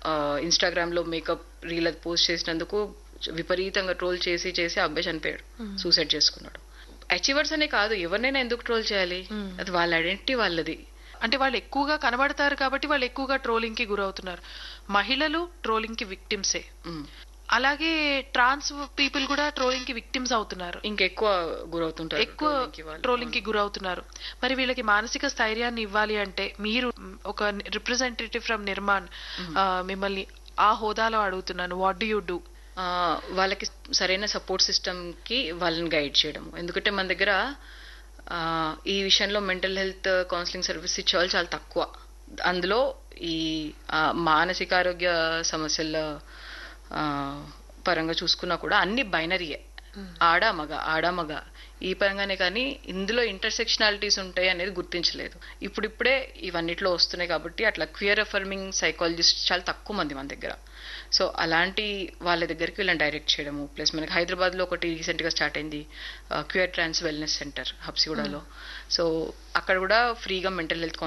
ఇన్స్టాగ్రామ్లో makeup reel అది post చేసినందుకు విపరీతంగా ట్రోల్ చేసి చేసి ఆ అబ్బాయి చనిపోయాడు సూసైడ్ చేసుకున్నాడు అచీవర్స్ అనే కాదు ఎవరినైనా ఎందుకు ట్రోల్ చేయాలి అది వాళ్ళ ఐడెంటిటీ వాళ్ళది అంటే వాళ్ళు ఎక్కువగా కనబడతారు కాబట్టి వాళ్ళు ఎక్కువగా ట్రోలింగ్ కి గురవుతున్నారు మహిళలు ట్రోలింగ్ కి విక్టిమ్సే మ్. అలాగే ట్రాన్స్ పీపుల్ కూడా ట్రోలింగ్ కి విక్టిమ్స్ అవుతున్నారు ఇంకెక్కువ గురవుతుంటారు ఎక్కువ trolling కి వాళ్ళు. ట్రోలింగ్ కి గురవుతున్నారు మరి వీళ్ళకి మానసిక స్థైర్యాన్ని ఇవ్వాలి అంటే మీరు మ్, ఒక రిప్రజెంటేటివ్ ఫ్రమ్ నిర్మాణ్ ఆ, మిమ్మల్ని ఆ హోదాలో అడుగుతున్నాను వాట్ డూ యూ డూ ఆ, వాళ్ళకి సరైన సపోర్ట్ సిస్టమ్ కి వాళ్ళని గైడ్ చేయడం ఎందుకంటే మన దగ్గర ఆ, ఈ విషయంలో మెంటల్ హెల్త్ కౌన్సిలింగ్ సర్వీస్ ఇచ్చే వాళ్ళు చాలా తక్కువ అందులో ఈ ఆ, మానసిక ఆరోగ్య సమస్యల ఆ, పరంగా చూసుకున్నా కూడా అన్ని బైనరీయే ఆడ మగ ఆడ మగ ఈ పరంగానే కానీ ఇందులో ఇంటర్సెక్షనాలిటీస్ ఉంటాయి అనేది గుర్తించలేదు ఇప్పుడిప్పుడే ఇవన్నిట్లో వస్తున్నాయి కాబట్టి అట్లా క్వియర్ అఫర్మింగ్ సైకాలజిస్ట్ చాలా తక్కువ మంది మన దగ్గర సో అలాంటి వాళ్ళ దగ్గరికి వీళ్ళని డైరెక్ట్ చేయడము ప్లస్ మనకి హైదరాబాద్లో ఒకటి రీసెంట్గా స్టార్ట్ అయింది క్యూర్ ట్రాన్స్ వెల్నెస్ సెంటర్ హబ్సిగూడలో సో అక్కడ కూడా ఫ్రీగా మెంటల్ హెల్త్